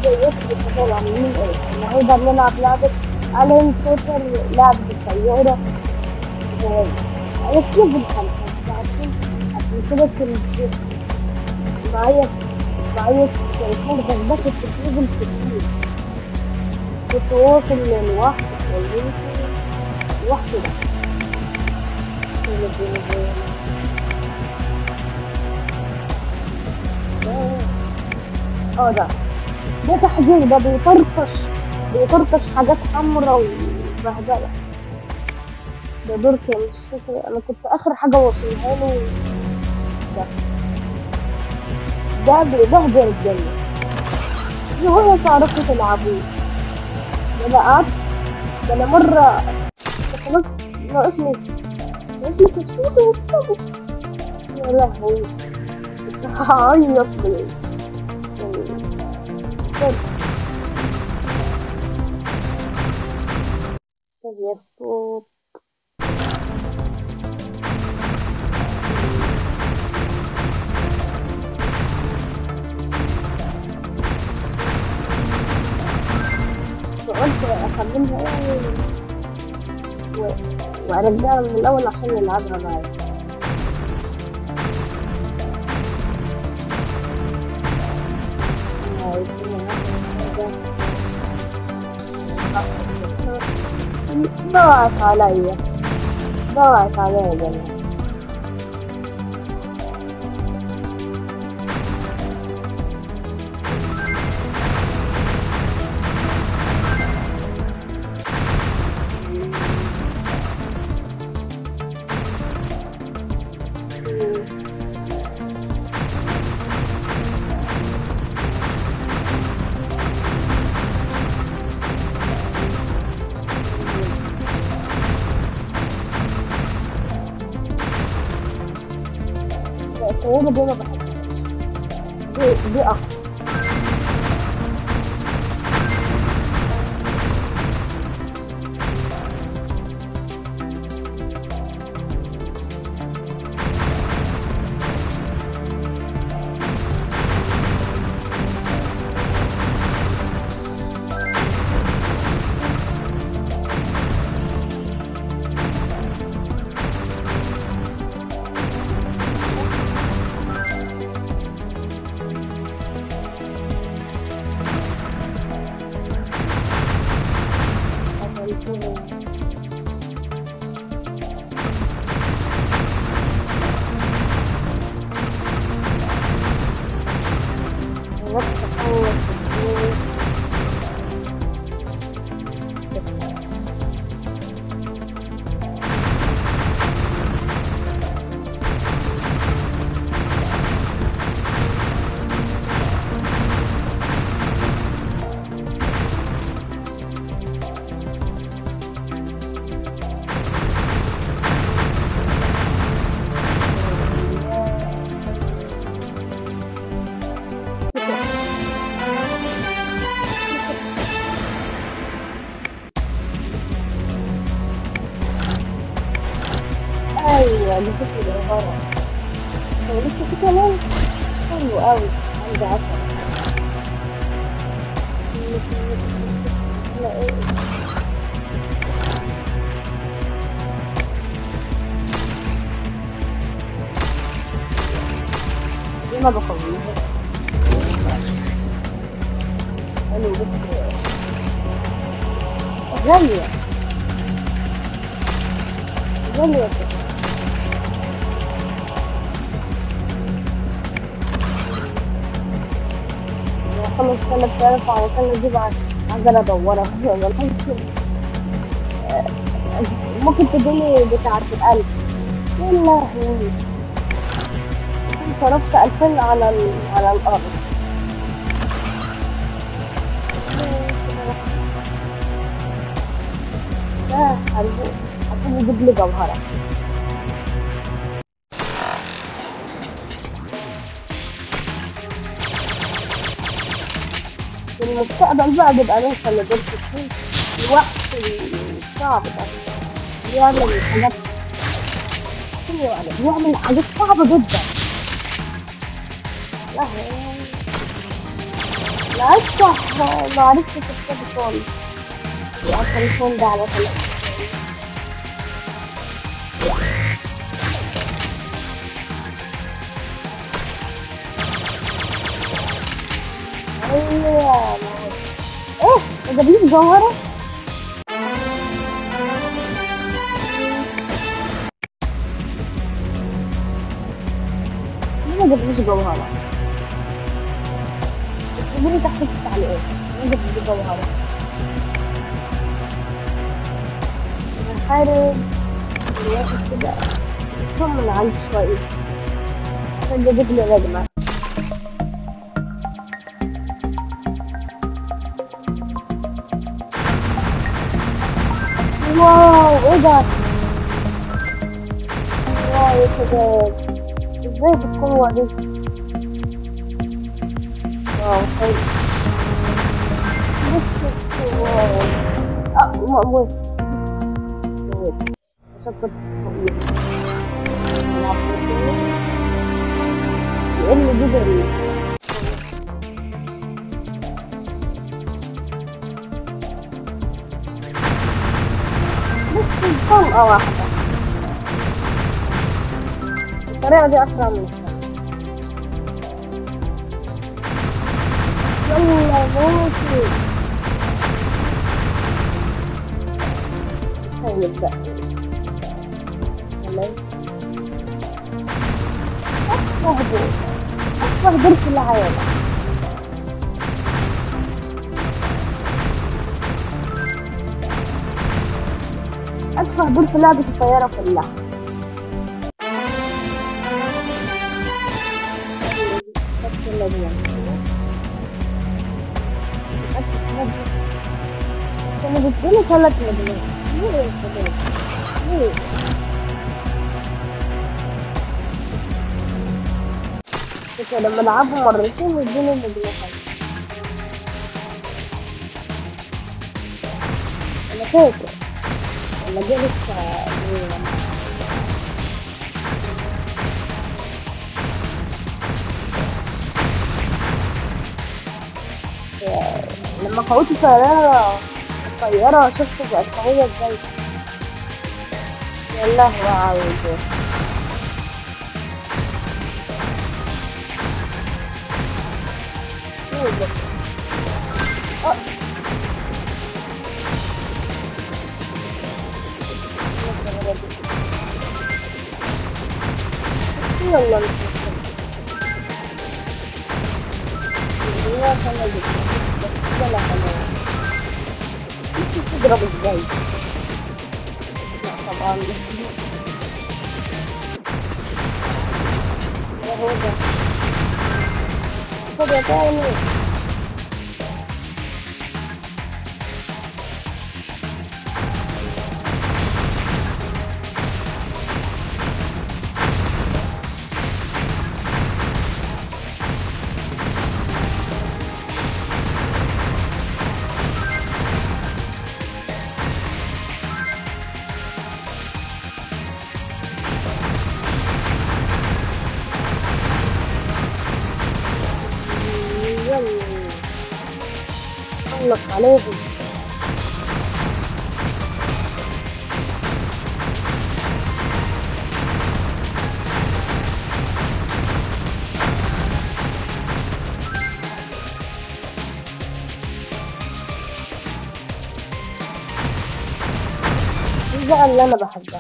زي اسم الكتاب عاملين ايه؟ النهارده بنلعب لعبة ألين توتر لعبة السيارة أنا كتير بنخلص عشان عشان كده كنت معايا معايا تليفون بس ده كنت في ليفل كتير كنت واصل للواحد واليمكن الواحد ده اه ده ده تحذير ده بيطرطش بيطرطش حاجات حمراء وبهدلة ده دوركي مش فاكر انا كنت اخر حاجة وصلها له ده ده بيبهدل الدنيا دي هو تعرفوا تلعبوه ده انا قعدت ده انا مرة خلاص ناقصني ناقصني تشوفه وكتبه يا لهوي كنت هعيط من طب يا الصوت وقلت اخدمها يعني و... وارجعها من الاول عشان نلعبها معايا ضاعت عليا ضاعت عليا يا جماعة الطيارة دي ما بحبهاش دي دي أقوى ايوه اللي كنت الغرض هو لسه في كلام حلو قوي عندي عشرة دي ما بقويها حلو بس غالية غالية كده خمس ثلاث آلاف علشان أجيب عجلة أدورها ممكن تديني بتاعة الألف يا لهوي صرفت ألفين على ال... على الأرض ده هنروح عشان يجيب لي جوهرة في المستقبل بقى نبقى نوصل لدور 60 الوقت الصعب ده بيعمل حاجات حلوة يعني بيعمل حاجات صعبة جدا لهوي لا صح ما عرفتش التليفون التليفون ده على طول ايوه ايه ما جابليش جوهرة ليه ما جابليش جوهرة اكتبولي تحت في التعليقات ما جابليش جوهرة هنحارب الواحد كده اطمن عندي شوية عشان يجيب لي رجمة واو ايه ده واو يا شباب ازاي بالقوة دي واو حلو بص واو اه موت موت عشان كنت صغير يقل جدا بس طلقة واحدة الطريقة دي أسرع من الثانية يلا موتي هاي نبدأ تمام أصبح دور أصبح دور في العالم أدفع دور في لعبة الطيارة كلها كانوا بيدوني ثلاث مدنيات ليه يا شباب؟ ليه؟ كنت لما العبهم مرتين يدوني مدنيات انا فاكر لما جبت لما قوت الطيارة الطيارة شفت بقت قوية ازاي يا لهوي عاوز ايه ده؟ اه يلا مش مشكلة هي كان بس ولا كمان انت تضرب ازاي لا طبعا ده هو ده خد يا تاني يلا خلص عليهم دي بقى اللي انا بحبها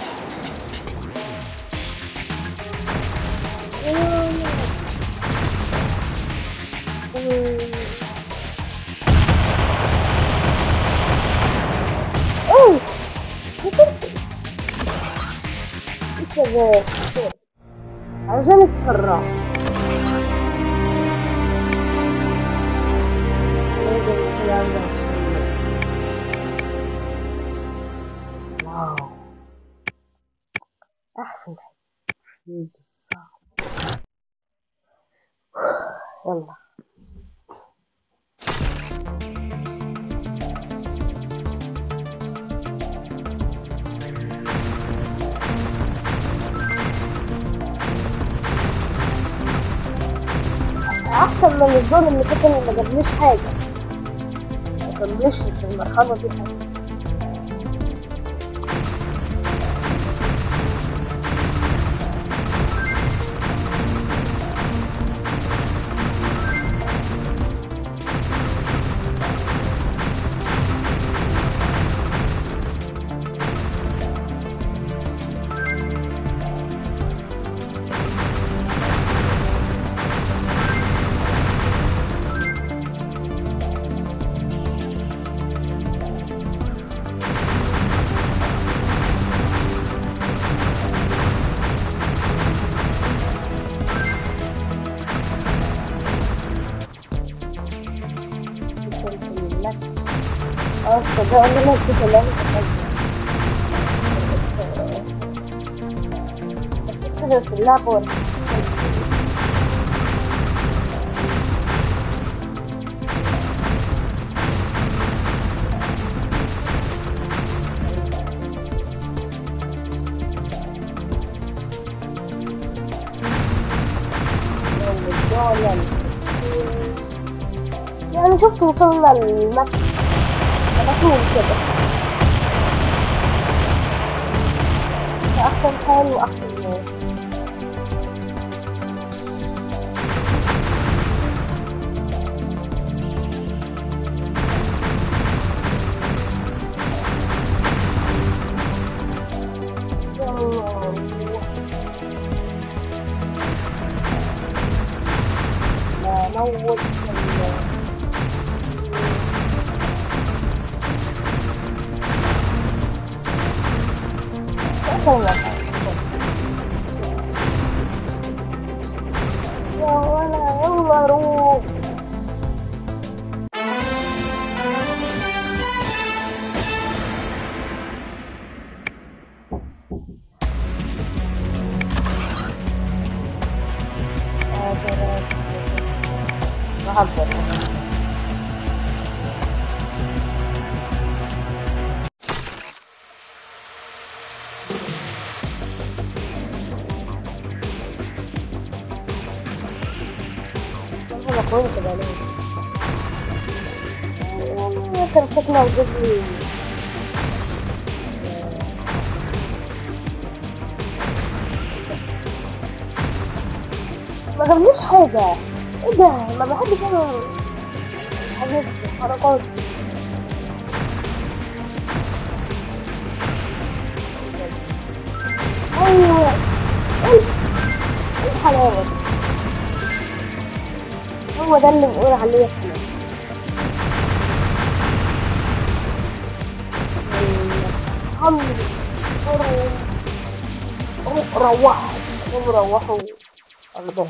اوه كده عشان اتسرع لازم الكلام ده واو احسن حاجة يلا ها احسن من الدور اللي فات اللي ما جابليش حاجه ما جابليش في المرحله دي حاجه الحمد لله اه صدق ان انا كنت كلام كده في اللعبة ولا يعني شفت وصلنا للمكتب على طول كده في أحسن حال وأحسن ناس نوت يا ولا يلا روح بهزر انا كنت بلاقي كان شكله وجيب لي ما جابليش حاجة ايه ده ما بحبش انا الحاجات دي الحركات دي ايوه ايه إيه الحلاوة دي هو ده اللي بنقول عليه احنا الحمد لله روحوا هم روحوا أرضهم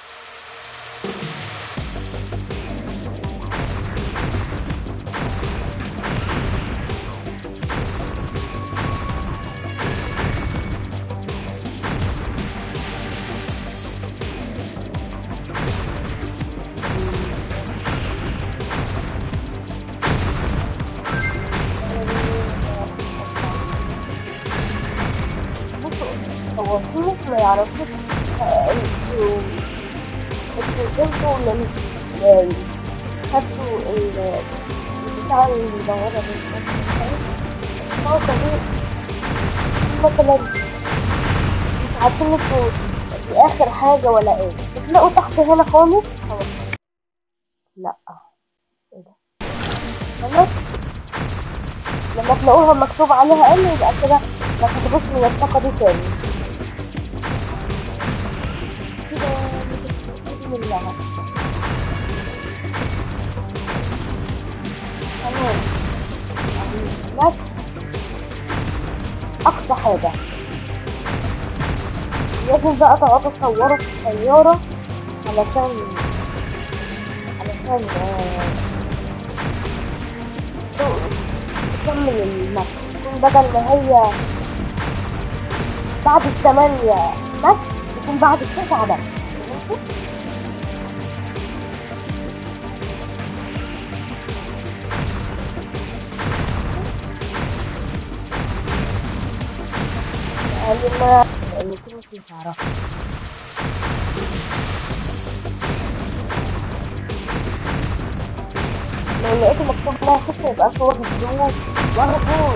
هو في ناس ما يعرفوش آه، انتوا انتوا انتوا من يعني خدتوا ال بتاع المدورة دي الطاقة دي مثلا مش عارفين انتوا دي آخر حاجة ولا ايه بتلاقوا تحت هنا خالص خلاص لا ايه ده خلاص لما تلاقوها مكتوب عليها ال يبقى كده ما تاخدوش من الطاقة دي تاني كده بسم الله تمام بس أقصى حاجة لازم بقى تقعدوا تصوروا في السيارة علشان علشان آه، تكمل المشي تكون بدل ما هي بعد الثمانية بس تكون بعد التسعة بس فهمتوا؟ يعني ما اللي كنت تعرفها لقيته مكتوب لها ستة يبقى في واحد جوه واحد جوه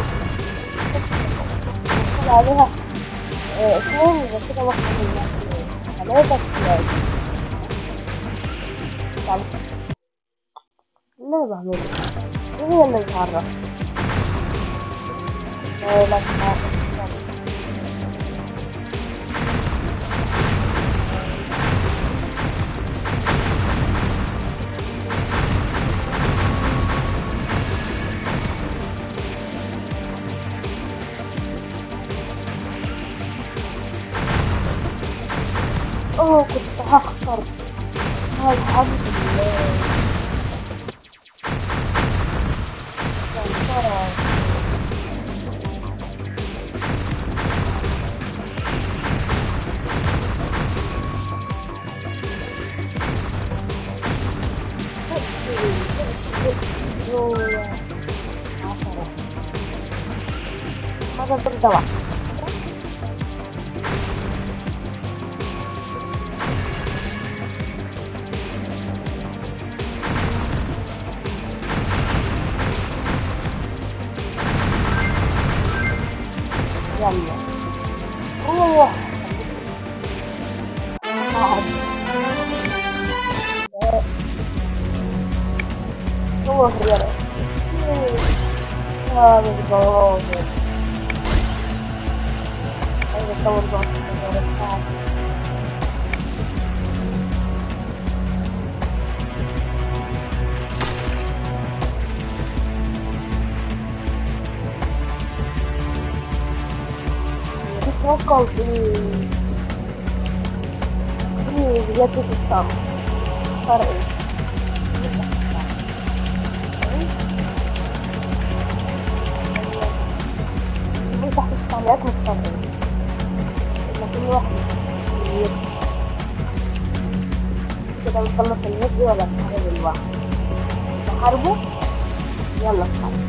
مكتوب عليها آه، اثنين يبقى كده واحد من ثلاثة يعني يعني اللي انا بعمله ايه هي اللي بتعرف لا لا تعرف اوه كنت هخسر هاي الحمد لله خسارة. أوه. عشرة. ماذا تبدأ يلا روح قاعد روح يلا هذا الجواب هذا الدور بقى اتوقع في في بجد الصعب فرق ايه في تحت التعليقات مختلفة إن كل واحد يكتب. كده نخلص الفيديو ولا نحارب الواحد نحاربه يلا نحارب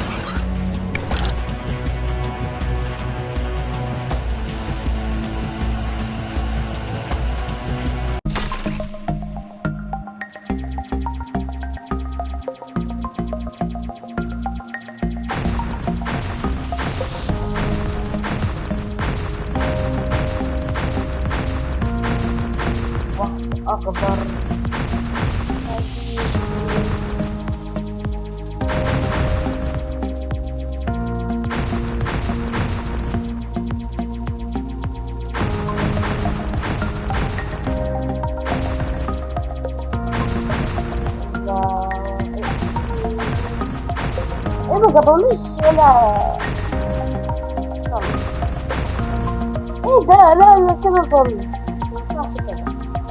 واحد أكبر ايه ما جابوليش ولا ايه ده لا لا كده ضل ما ينفعش كده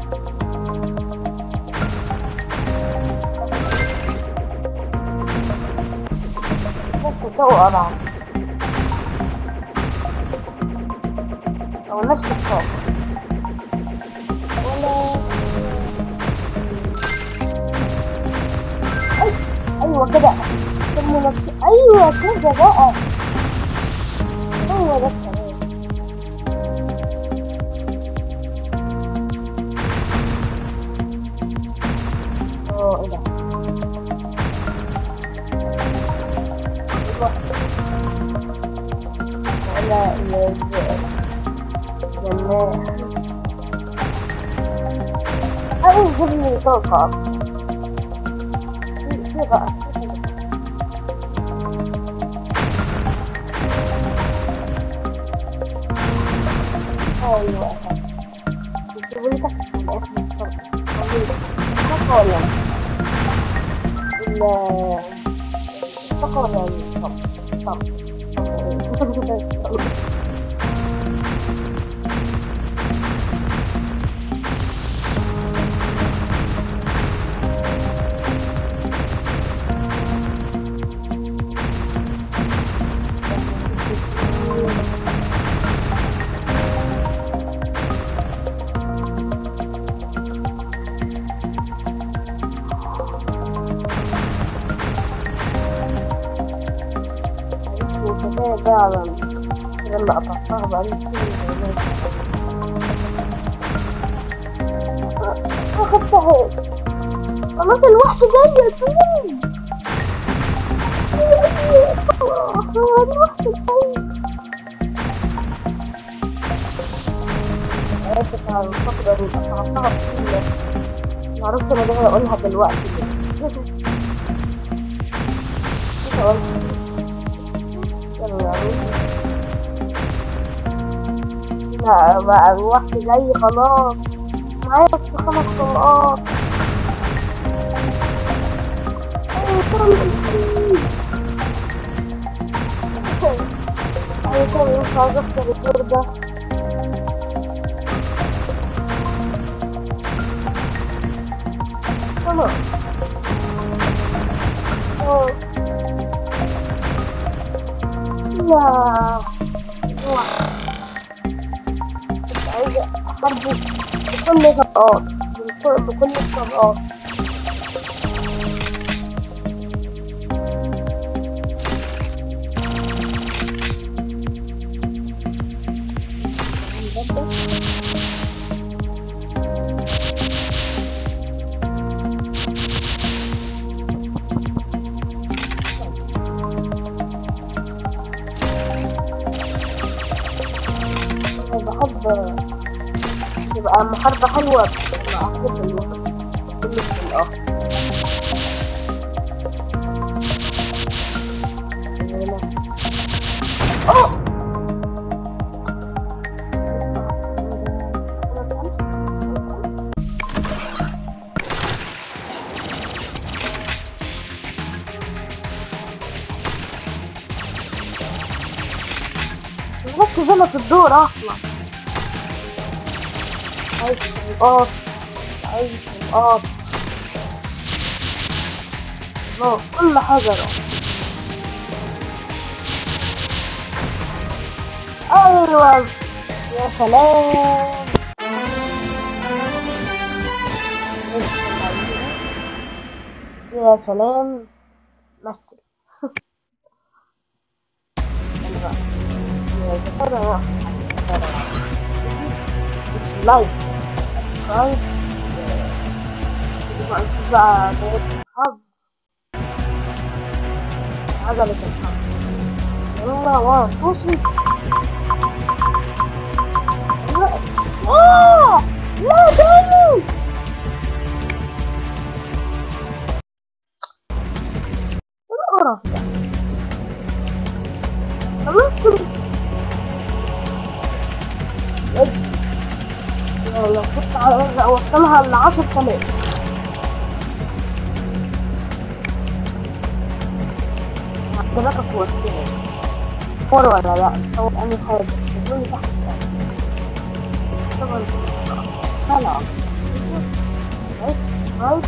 ممكن تسوي أرعب أو الناس بتخاف ولا أي أيوة كده ثم نفس أيوة كده بقى هو ده الكلام اه ايه ده ولا جنات أي جبني طاقة في في بقى أيوة يجيبوا لي تحت الحلقات من الطاقة الطاقة ولا ال- الطاقة ولا الطاقة الطاقة الكفاية فعلا لما قطعتها بقالي كتير ما خدتهاش خلاص الوحش جاي يا فين الوحش جاي آسف على الفقرة دي قطعتها كتير معرفش انا جاي اقولها دلوقتي مش هقولها يلا لا بقى الوحش جاي خلاص معايا بس خمس طلقات أيوة كان ينفع أكسر الدور ده خلاص أوه. لا واحد كنت عايزة أحاربه بكل طبقات بكل بكل الطبقات أنا بحب تبقى محاربة حلوة مع كل الوقت كل الآخر أوه ركز انا في الدور اصلا عايز القاط عايز القاط الله كل حاجة بقى ايوه يا سلام يا سلام مثل لايك سبسكرايب تبقى انت بقى بقيت حظ عجلة الحظ يلا واو توصل لا لا تاني ايه القرف ده ممكن لو كنت عايز اوصلها لعشر تلاف هحسبك توصلها فور ولا لا صوت اني حاجة تقولي تحت طبعا خلاص رايت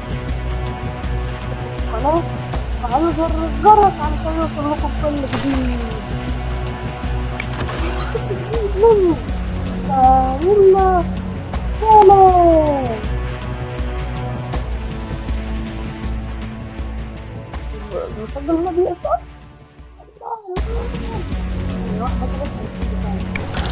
خلاص وعلى زر الجرس علشان يوصل لكم كل جديد مني يلا سلام بنسجل النبي اصلا واحدة كده